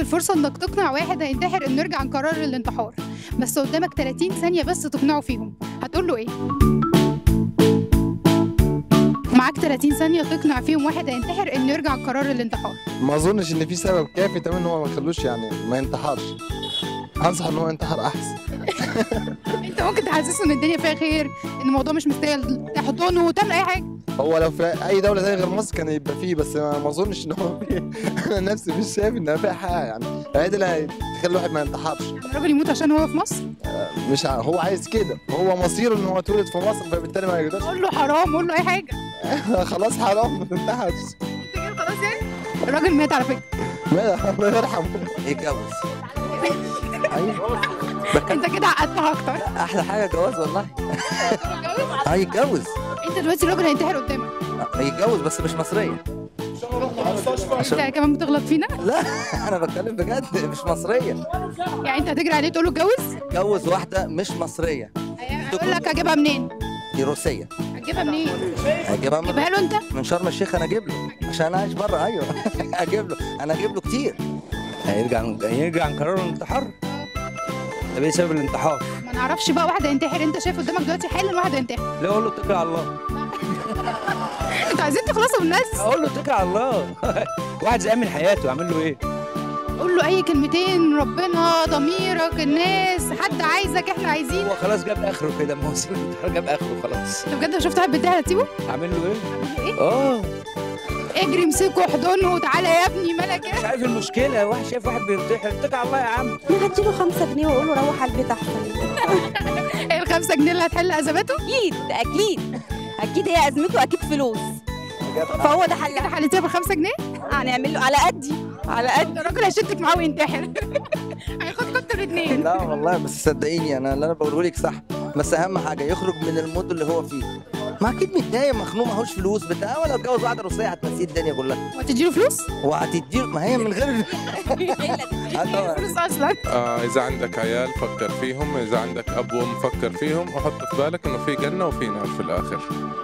الفرصه انك تقنع واحد هينتحر انه يرجع عن قرار الانتحار بس قدامك 30 ثانيه بس تقنعه فيهم هتقول له ايه معاك 30 ثانيه تقنع فيهم واحد هينتحر انه يرجع عن قرار الانتحار ما اظنش ان في سبب كافي تمام ان هو ما يخلوش يعني ما ينتحرش انصح ان هو ينتحر احسن انت ممكن تحسسه ان الدنيا فيها خير ان الموضوع مش مستاهل تحضنه وتعمل اي حاجه هو لو في اي دوله ثانيه غير مصر كان يبقى فيه بس ما ما اظنش ان هو فيه انا نفسي مش شايف انها فيها حاجه يعني هي دي اللي هتخلي الواحد ما ينتحرش الراجل يموت عشان هو في مصر مش ع... هو عايز كده هو مصيره ان هو اتولد في مصر فبالتالي ما يقدرش قول له حرام قول له اي حاجه خلاص حرام ما تنتحرش انت كده خلاص يعني الراجل مات على فكره ما- الله يرحمه يتجوز ايوه انت كده عقدتها اكتر احلى حاجه جواز والله اه يتجوز انت دلوقتي الراجل هينتحر قدامك آه، يتجوز بس مش مصريه انت كمان بتغلط فينا لا انا بتكلم بجد مش مصريه يعني انت هتجري عليه تقول له اتجوز اتجوز واحده مش مصريه هيقول لك اجيبها منين دي روسيه هتجيبها منين اجيبها من, جيبها له انت من شرم الشيخ انا اجيب له عشان انا عايش بره ايوه اجيب له انا اجيب له كتير هيرجع هيرجع عن قرار الانتحار طب ايه سبب الانتحار؟ ما نعرفش بقى واحد هينتحر انت شايف قدامك دلوقتي حالا واحد هينتحر لا اقول له اتكل على الله انتوا عايزين تخلصوا من الناس اقول له اتكل على الله واحد زهقان من حياته اعمل له ايه؟ قول له اي كلمتين ربنا ضميرك الناس حد عايزك احنا عايزين هو خلاص جاب اخره كده ما هو سيب الانتحار جاب اخره خلاص انت بجد لو شفت واحد بينتحر هتسيبه اعمل له ايه؟ ايه اه اجري امسكه احضنه وتعالى يا ابني مالك مش عارف المشكله واحد شايف واحد بينتحر اتكل على الله يا عم انا هديله خمسة جنيه واقول له روح على البيت احسن ايه الخمسة جنيه اللي هتحل ازماته اكيد اكيد اكيد هي ازمته اكيد فلوس فهو ده حل كده حلتيها بالخمسة جنيه هنعمل له على قدي على قد ده الراجل هيشدك معاه وينتحر هياخد كنتوا الاثنين لا والله بس صدقيني انا اللي انا بقوله لك صح بس اهم حاجه يخرج من المود اللي هو فيه ما اكيد متضايق مخنوق معهوش فلوس بتاع ولا اتجوز واحده روسيه هتنسيه الدنيا كلها وتديله فلوس وهتديله ما هي من غير آه طبعاً. فلوس اصلا آه إذا عندك عيال فكر فيهم إذا عندك أب وأم فكر فيهم وحط في بالك إنه في جنة وفي نار في الآخر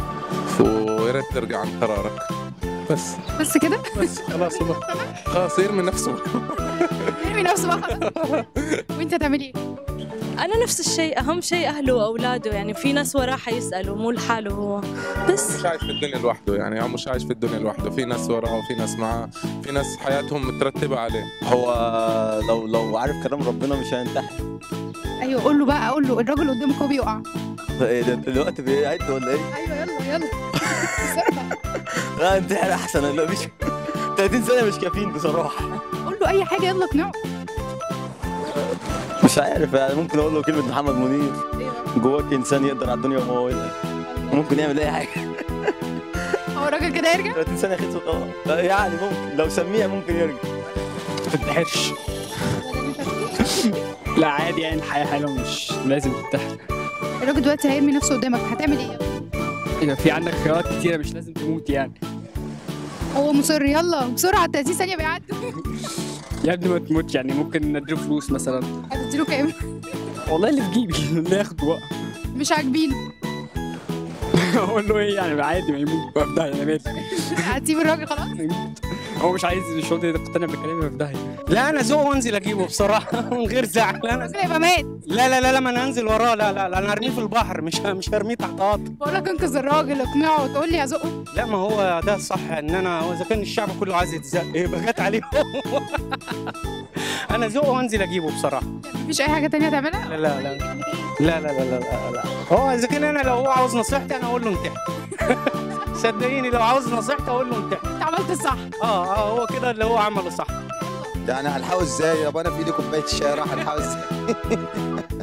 ويا ريت ترجع عن قرارك بس بس كده بس خلاص والله خلاص يرمي نفسه يرمي نفسه بقى خلاص وانت هتعملي ايه؟ أنا نفس الشيء أهم شيء أهله وأولاده يعني في ناس وراه حيسألوا مو لحاله هو بس مش عايش في الدنيا لوحده يعني هو مش عايش في الدنيا لوحده في ناس وراه وفي ناس معاه في ناس حياتهم مترتبة عليه هو لو لو عارف كلام ربنا مش هينتحر ايوه قول له بقى قول له الراجل قدامك هو بيقع ايه ده الوقت بيعد ولا ايه؟ ايوه يلا يلا بسرعة. لا انتحر احسن لا مش 30 سنه مش كافيين بصراحه قول له اي حاجه يلا اقنعه مش عارف يعني ممكن اقول له كلمه محمد منير جواك انسان يقدر على الدنيا وما هو ممكن يعمل اي حاجه هو الراجل كده يرجع 30 سنه خلصت اه يعني ممكن لو سميها ممكن يرجع ما تنتحرش لا عادي يعني الحياة حلوة مش لازم تنتحر الراجل دلوقتي هيرمي نفسه قدامك هتعمل ايه؟ يبقى في عندك خيارات كتيرة مش لازم تموت يعني هو مصر يلا بسرعه 30 ثانيه بيعدوا يا ابني ما تموتش يعني ممكن نديله فلوس مثلا هتديله كام؟ والله اللي في جيبي اللي ياخده بقى مش عاجبينه اقول له ايه يعني عادي ما يموت بقى في داهية انا مالي هتسيب الراجل خلاص؟ يموت هو مش عايز مش راضي يقتنع بكلامي في داهية لا انا ذوق وانزل اجيبه بصراحة من غير زعل انا الراجل هيبقى مات لا لا لا لا ما انا انزل وراه لا لا لا انا ارميه في البحر مش مش هرميه تحت قطر بقول لك انقذ الراجل اقنعه وتقول لي هزقه لا ما هو ده الصح ان انا هو اذا كان الشعب كله عايز يتزق يبقى جت عليه هو. انا ذوق وانزل اجيبه بصراحه مفيش اي حاجه تانية تعملها؟ لا لا لا لا لا لا لا لا, لا. هو اذا كان انا لو هو عاوز نصيحتي انا اقول له انتحر صدقيني لو عاوز نصيحتي اقول له انتحر انت عملت الصح اه اه هو كده اللي هو عمله صح يعني هلحقه ازاي يابا انا في ايدي كوبايه شاي راح الحقه ازاي